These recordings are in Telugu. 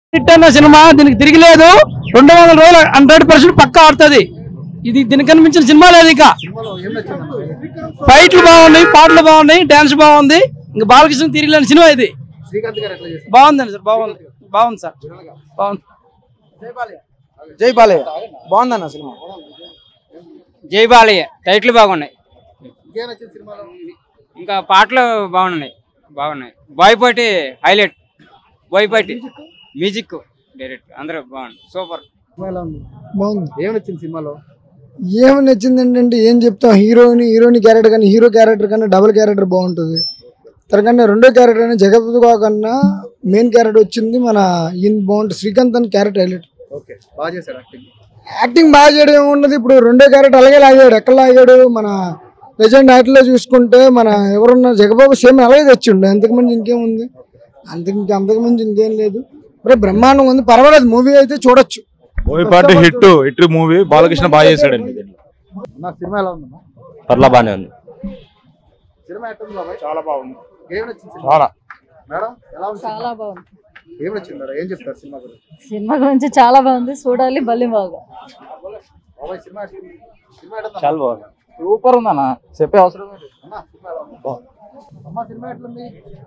హిట్ అన్న సినిమా దీనికి తిరిగిలేదు రెండు వందల రోజులు హండ్రెడ్ పర్సెంట్ పక్కా ఆడుతుంది ఇది దీనికన్నా మించిన సినిమా లేదు ఇక ఫైట్లు బాగున్నాయి పాటలు బాగున్నాయి డాన్స్ బాగుంది ఇంకా బాలకృష్ణ తిరిగిలేని సినిమా ఇది శ్రీకాంత్ గారు ఎట్లా చేశారు బాగుందండి సార్ బాగుంది బాగుంది సార్ బాగుంది జై బాలయ్య బాగుందన్న సినిమా జై బాలయ్య టైటిల్ బాగున్నాయి ఇంకేం నచ్చింది సినిమాలో ఇంకా పాటలు బాగున్నాయి బాగున్నాయి Boyapati highlight Boyapati music direct అందరూ బాగుంది సూపర్ బాగుంది ఏం నచ్చింది సినిమాలో ఏమి నచ్చింది ఏంటంటే ఏం చెప్తాం హీరోని హీరోని క్యారెక్టర్ కానీ హీరో క్యారెక్టర్ కన్నా డబుల్ క్యారెక్టర్ బాగుంటుంది తనకన్నా రెండో క్యారెక్టర్ అయినా జగపతి కన్నా మెయిన్ క్యారెక్టర్ వచ్చింది మన ఈయన బాగుంటుంది శ్రీకాంత్ అని క్యారెక్టర్ హైలైట్ ఓకే బాగా చేశారు యాక్టింగ్ యాక్టింగ్ బాగా చేయడం ఏమున్నది ఇప్పుడు రెండో క్యారెక్టర్ అలాగే లాగాడు ఎక్కడ లాగాడు మన లెజెండ్ యాక్ట్లో చూసుకుంటే మన ఎవరున్న జగబాబు సేమ్ అలాగే తెచ్చిండు అంతకుమించి ఇంకేముంది అంతకు ఇంకా అంతకుమించి ఇంకేం లేదు మరి బ్రహ్మాండం ఉంది పర్వాలేదు మూవీ అయితే చూడొచ్చు Boyapati hit hit movie Balakrishna బాగా చేశాడండి నా సినిమా ఎలా ఉందమ్మా పర్లా బానే ఉంది సినిమా ఎట్లా ఉంది బాబాయ్ చాలా బాగుంది ఏం నచ్చింది సినిమా చాలా మేడం ఎలా ఉంది సినిమా? చాలా బాగుంది ఏం నచ్చింది మేడం ఏం చెప్తారు సినిమా గురించి సినిమా గురించి చాలా బాగుంది చూడాలి బల్లి బాగా బాబాయ్ సినిమా ఎట్లా ఉంది? సినిమా ఎట్లా ఉంది? చాలా బాగుంది సూపర్ ఉందన్న చెప్పే అవసరం లేదు అమ్మా సినిమా ఎలా ఉంది? అమ్మా సినిమా ఎట్లుంది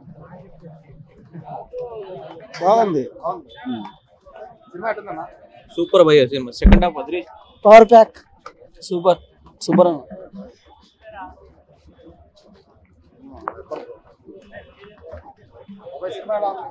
బాగుంది బాగుంది సినిమా ఎట్లుందన్నా సూపర్ భయ్య సినిమా సెకండ్ హాఫ్ వదిలి పవర్ ప్యాక్ సూపర్ సూపర్ అన్న బాబాయ్ సినిమా ఎలా ఉంది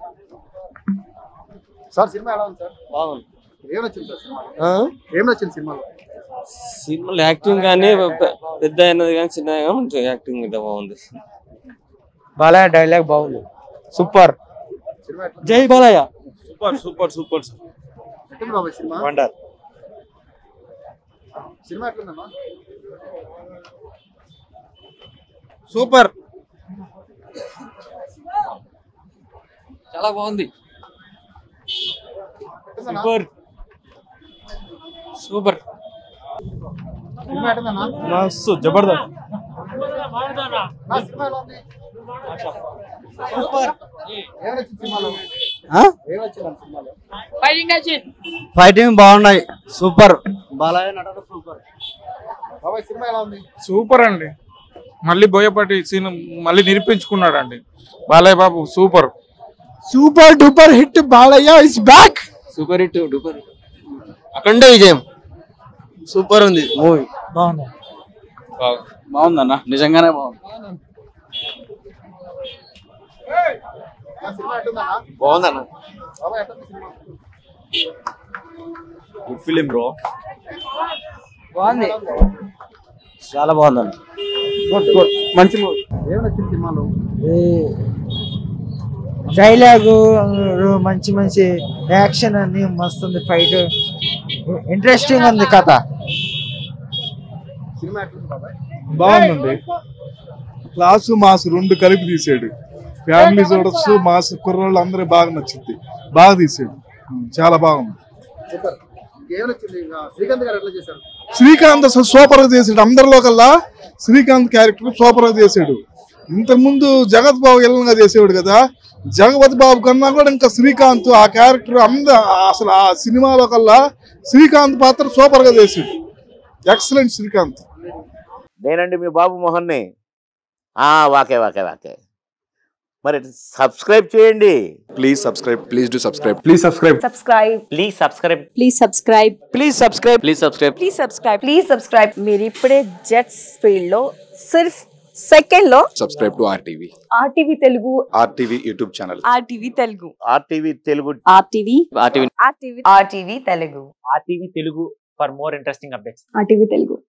సార్ సినిమా ఎలా ఉంది సార్ బాగుంది ఏం నచ్చింది సార్ సినిమా ఏం నచ్చింది సినిమాలో సినిమాలో యాక్టింగ్ కానీ పె- పెద్ద అయినది కానీ చిన్నది కానీ మంచిగా యాక్టింగ్ అయితే బాగుంది బాలయ్య డైలాగ్ బాగుంది సూపర్ సినిమా ఎట్లా జై బాలయ్య సూపర్ సూపర్ సూపర్ ఎట్లుంది బాబాయ్ సినిమా వండర్ సినిమా ఎట్లుందమ్మా సూపర్ చాలా బాగుంది ఎట్లుందన్నా? సూపర్ సినిమా ఎట్లుందన్నా మస్తు జబర్దస్త్ నా సినిమా ఎలా ఉంది సూపర్ ఏం నచ్చింది సినిమాలో ఏం నచ్చింది అన్న సినిమాలో ఫైటింగ్ బాగున్నాయి సూపర్ బాలయ్య నటన సూపర్ బాబాయ్ సినిమా ఎలా ఉంది సూపర్ అండి మళ్ళీ బోయపాటి సీన్ మళ్ళీ నిరూపించుకున్నాడు అండి Balayya Babu super super duper hit Balayya is back super hit duper Akhanda విజయం సూపర్ ఉంది మూవీ బాగుంది బాగుందన్న నిజంగానే బాగుంది నా సినిమా ఎట్లుందన్నా బాగుందన్న బాబాయ్ ఎట్లుంది సినిమా గుడ్ ఫిలిం బ్రో బాగుంది చాలా బాగుందండి మంచి మూవీ ఏం నచ్చింది సినిమాలో డైలాగు మంచి మంచి యాక్షన్ అన్ని మస్తు ఉంది ఫైట్ ఇంట్రెస్టింగ్ ఉంది కథ సినిమా ఎట్లుంది బాబాయ్ బాగుందండి క్లాసు మాస్ రెండు కలిపి తీసాడు ఫ్యామిలీ చూడొచ్చు మాస్ కుర్రోళ్ళు అందరూ బాగా నచ్చింది బాగా తీసాడు చాలా బాగుంది సూపర్ ఇంకేం నచ్చింది ఇంకా శ్రీకాంత్ గారు ఎట్లా చేశారు శ్రీకాంత్ అసలు సూపర్ గా చేసాడు అందరిలో కల్లా శ్రీకాంత్ క్యారెక్టర్ సూపర్ గా చేసాడు ఇంతకుముందు జగత్ బాబు విలన్గా చేసేవాడు కదా జగపతి బాబు కన్నా కూడా ఇంకా శ్రీకాంత్ ఆ క్యారెక్టర్ అంద అసలు ఆ సినిమాలో కల్లా శ్రీకాంత్ పాత్ర సూపర్ గా చేసాడు ఎక్సలెంట్ శ్రీకాంత్ నేనండి మీ బాబు మోహన్ని ఆ, వాకే వాకే వాకే మరి సబ్స్క్రైబ్ చేయండి Please subscribe. Please do subscribe. Please subscribe subscribe please subscribe please subscribe please subscribe please subscribe please subscribe please subscribe మీరు ఇప్పుడే జెట్స్ ఫీల్డ్ లో సిర్ఫ్ సెకండ్ లో Subscribe to RTV. RTV Telugu RTV YouTube channel. RTV Telugu RTV Telugu RTV RTV RTV RTV Telugu RTV Telugu for more interesting updates RTV Telugu